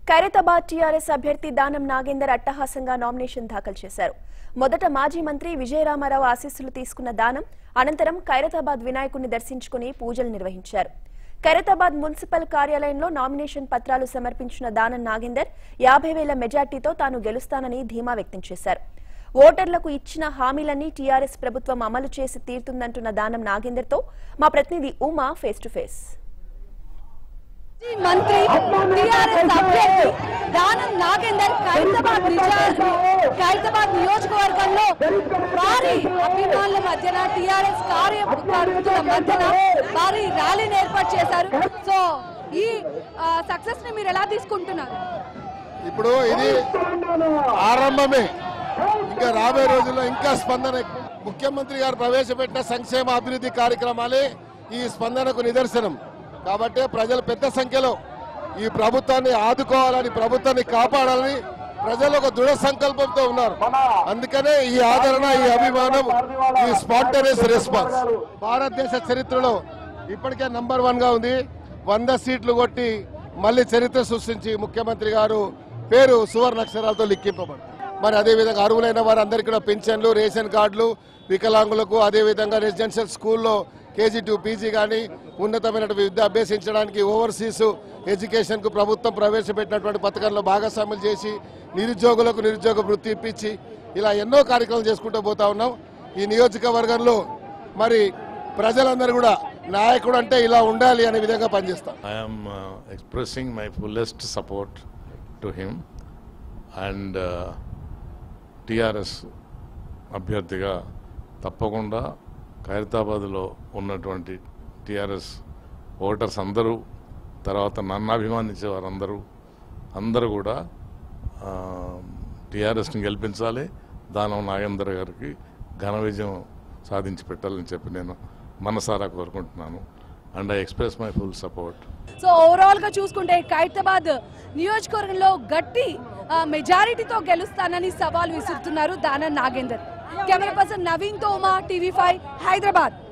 Khairatabad TRS అభ్యర్థి దానం నాగేందర్ అట్టహాసంగా నామినేషన్ దాఖలు చేశారు మొదట మాజీ మంత్రి విజయరామారావు ఆశీస్సులు తీసుకున్న దానం అనంతరం ఖైరతాబాద్ వినాయకుడిని దర్శించుకుని పూజలు నిర్వహించారు ఖైరతాబాద్ మున్సిపల్ కార్యాలయంలో నామినేషన్ పత్రాలు సమర్పించిన దానం నాగేందర్ యాభై వేల మెజార్టీతో తాను గెలుస్తానని ధీమా వ్యక్తం చేశారు ఓటర్లకు ఇచ్చిన హామీలన్నీ టీఆర్ఎస్ ప్రభుత్వం అమలు చేసి తీరుతుందంటున్న దానం నాగేందర్తో మా ప్రతినిధి ఉమా ఫేస్ టు ఫేస్ మాజీ మంత్రి టిఆర్ఎస్ అభ్యర్థి దానం నాగేందర్ ఖైరతాబాద్ నిజా- ఖైరతాబాద్ నియోజకవర్గంలో భారీ అభిమానుల మధ్యన టిఆర్ఎస్ కార్యకర్తల మధ్యన భారీ ర్యాలీని ఏర్పాటు చేశారు సో ఈ సక్సెస్ ని మీరు ఎలా తీసుకుంటున్నారు ఇప్పుడు ఇది ఆరంభమే ఇంకా రాబోయే రోజుల్లో ఇంకా స్పందన ఎక్కువ. ముఖ్యమంత్రి గారు ప్రవేశపెట్టిన సంక్షేమ అభివృద్ధి కార్యక్రమాలే ఈ స్పందనకు నిదర్శనం కాబట్టి ప్రజలు పెద్ద సంఖ్యలో ఈ ప్రభుత్వాన్ని ఆదుకోవాలని ప్రభుత్వాన్ని కాపాడాలని ప్రజలు ఒక దృఢ సంకల్పంతో ఉన్నారు అందుకనే ఈ ఆదరణ ఈ అభిమానం ఈ స్పాంటేనియస్ రెస్పాన్స్ భారతదేశ చరిత్రలో ఇప్పటికే నంబర్ వన్ గా ఉంది వంద సీట్లు కొట్టి మళ్ళీ చరిత్ర సృష్టించి ముఖ్యమంత్రి గారు పేరు సువర్ణ అక్షరాలతో లిఖింపబడింది మరి అదే విధంగా అర్హులైన వారందరికీ కూడా పెన్షన్లు రేషన్ కార్డులు వికలాంగులకు అదే విధంగా రెసిడెన్షియల్ స్కూల్లో కేజీ టూ పీజీ కానీ ఉన్నతమైన విద్య అభ్యసించడానికి ఓవర్సీస్ ఎడ్యుకేషన్ కు ప్రభుత్వం ప్రవేశపెట్టినటువంటి పథకంలో భాగస్వాములు చేసి నిరుద్యోగులకు నిరుద్యోగ వృత్తి ఇప్పించి ఇలా ఎన్నో కార్యక్రమాలు చేసుకుంటూ పోతా ఉన్నాం ఈ నియోజకవర్గంలో మరి ప్రజలందరూ కూడా నాయకుడు అంటే ఇలా ఉండాలి అనే విధంగా పనిచేస్తాం I am uh, expressing my fullest support to him and uh, TRS అభ్యర్థిగా తప్పకుండా ఖైరతాబాద్లో ఉన్నటువంటి టిఆర్ఎస్ ఓటర్స్ అందరూ తర్వాత నన్ను అభిమానించే వారందరూ అందరూ కూడా టిఆర్ఎస్ని గెలిపించాలి దానం నాగేందర్ గారికి ఘన విజయం సాధించి పెట్టాలని చెప్పి నేను మనసారా కోరుకుంటున్నాను and I express my full support so overall గా చూసుకుంటే ఖైరతాబాద్ నియోజకవర్గంలో గట్టి ఆ, మెజారిటీతో గెలుస్తానని సవాల్ విసురుతున్నారు దానం నాగేందర్ కెమెరా పర్సన్ నవీన్ తోమా టీవీ ఫైవ్ హైదరాబాద్